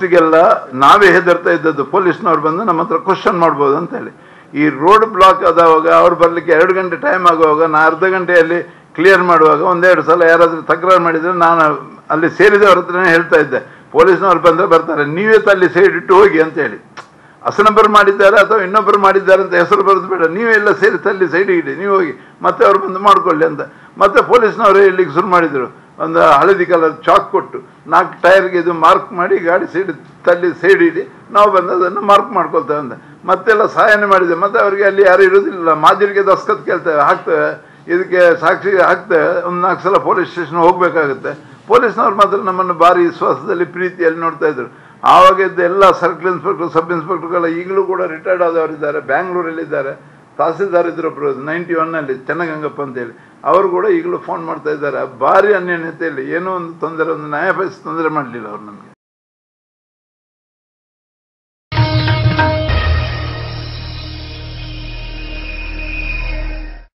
ಫಸ್ಟಿಗೆಲ್ಲ ನಾವೇ ಹೆದರ್ತಾ ಇದ್ದದ್ದು ಪೊಲೀಸ್ನವ್ರು ಬಂದು ನಮ್ಮ ಹತ್ರ ಕ್ವಶನ್ ಮಾಡ್ಬೋದು ಅಂತ ಹೇಳಿ ಈ ರೋಡ್ ಬ್ಲಾಕ್ ಆದವಾಗ ಅವ್ರು ಬರಲಿಕ್ಕೆ ಎರಡು ಗಂಟೆ ಟೈಮ್ ಆಗುವಾಗ ನಾ ಅರ್ಧ ಗಂಟೆಯಲ್ಲಿ ಕ್ಲಿಯರ್ ಮಾಡುವಾಗ ಒಂದೆರಡು ಸಲ ಯಾರಾದರೂ ತಕರಾರು ಮಾಡಿದರೆ ನಾನು ಅಲ್ಲಿ ಸೇರಿದವ್ರ ಹತ್ರನೇ ಹೇಳ್ತಾ ಇದ್ದೆ ಪೊಲೀಸ್ನವ್ರು ಬಂದರೆ ಬರ್ತಾರೆ ನೀವೇ ತಲ್ಲಿ ಸೈಡ್ ಇಟ್ಟು ಹೋಗಿ ಅಂತ ಹೇಳಿ ಅಸನೊಬ್ಬರು ಮಾಡಿದ್ದಾರೆ ಅಥವಾ ಇನ್ನೊಬ್ಬರು ಮಾಡಿದ್ದಾರೆ ಅಂತ ಹೆಸರು ಬರೆದು ಬೇಡ ನೀವೇ ಎಲ್ಲ ಸೇರಿ ತಲ್ಲಿ ಸೈಡ್ ಇಡಿ ನೀವು ಹೋಗಿ ಮತ್ತೆ ಅವ್ರು ಬಂದು ಮಾಡ್ಕೊಳ್ಳಿ ಅಂತ ಮತ್ತೆ ಪೊಲೀಸ್ನವರು ಇಲ್ಲಿಗೆ ಶುರು ಮಾಡಿದರು ಒಂದು ಹಳದಿ ಕಲರ್ ಚಾಕ್ ಕೊಟ್ಟು ನಾಲ್ಕು ಟೈರ್ಗೆ ಇದು ಮಾರ್ಕ್ ಮಾಡಿ ಗಾಡಿ ಸೈಡ್ ತಲ್ಲಿ ಸೈಡ್ ಇಡಿ ನಾವು ಬಂದು ಅದನ್ನು ಮಾರ್ಕ್ ಮಾಡ್ಕೊಳ್ತೇವೆ ಅಂತ ಮತ್ತೆಲ್ಲ ಸಹಾಯನೇ ಮಾಡಿದೆ ಮತ್ತೆ ಅವರಿಗೆ ಅಲ್ಲಿ ಯಾರು ಇರೋದಿಲ್ಲ ಮಾದಿರಿಗೆ ದಸ್ಕತ್ ಕೇಳ್ತೇವೆ ಹಾಕ್ತೇವೆ ಇದಕ್ಕೆ ಸಾಕ್ಷಿ ಹಾಕ್ತೇವೆ ಒಂದು ನಾಲ್ಕು ಸಲ ಪೊಲೀಸ್ ಸ್ಟೇಷನ್ ಹೋಗಬೇಕಾಗುತ್ತೆ ಪೊಲೀಸ್ನವ್ರು ಮಾತ್ರ ನಮ್ಮನ್ನು ಭಾರಿ ವಿಶ್ವಾಸದಲ್ಲಿ ಪ್ರೀತಿಯಲ್ಲಿ ನೋಡ್ತಾ ಇದ್ರು ಆವಾಗ ಇದ್ದ ಎಲ್ಲ ಸರ್ಕಲ್ ಇನ್ಸ್ಪೆಕ್ಟರ್ ಸಬ್ ಇನ್ಸ್ಪೆಕ್ಟರ್ಗಳ ಈಗಲೂ ಕೂಡ ರಿಟೈರ್ಡ್ ಆದವರಿದ್ದಾರೆ ಬ್ಯಾಂಗ್ಳೂರಲ್ಲಿದ್ದಾರೆ ತಹಸೀಲ್ದಾರ್ ಇದ್ರು ಒಬ್ಬರು ನೈಂಟಿ ಒನ್ನಲ್ಲಿ ಚೆನ್ನಗಂಗಪ್ಪ ಅಂತೇಳಿ ಅವರು ಕೂಡ ಈಗಲೂ ಫೋನ್ ಮಾಡ್ತಾ ಇದ್ದಾರೆ ಭಾರಿ ಅನ್ಯೋನ್ಯತೆಯಲ್ಲಿ ಏನೋ ಒಂದು ತೊಂದರೆ ಒಂದು ನ್ಯಾಯ ತೊಂದರೆ ಮಾಡಲಿಲ್ಲ ಅವ್ರು ನಮಗೆ